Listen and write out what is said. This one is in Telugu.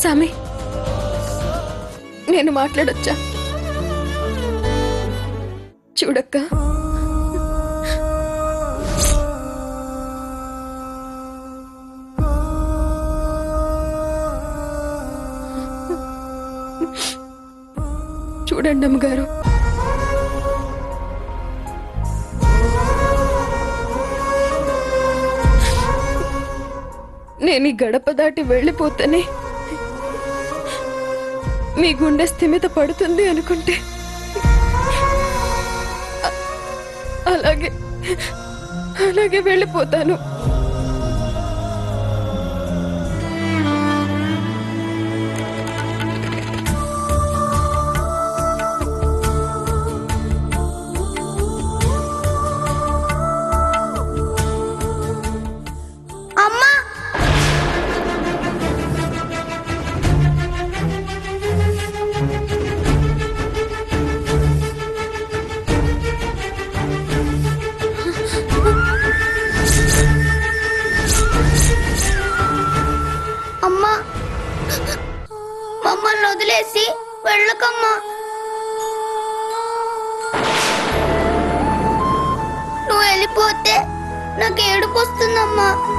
సామి నేను మాట్లాడొచ్చా చూడక్క చూడండి అమ్మగారు నేను ఈ గడప దాటి వెళ్ళిపోతేనే మీ గుండె స్థిమిత పడుతుంది అనుకుంటే అ- అలాగే అలాగే వెళ్ళిపోతాను అమ్మా అమ్మా మమ్మల్ని వదిలేసి వెళ్ళకమ్మా నువ్వు వెళ్ళిపోతే నాకు ఏడుపు వస్తుందమ్మా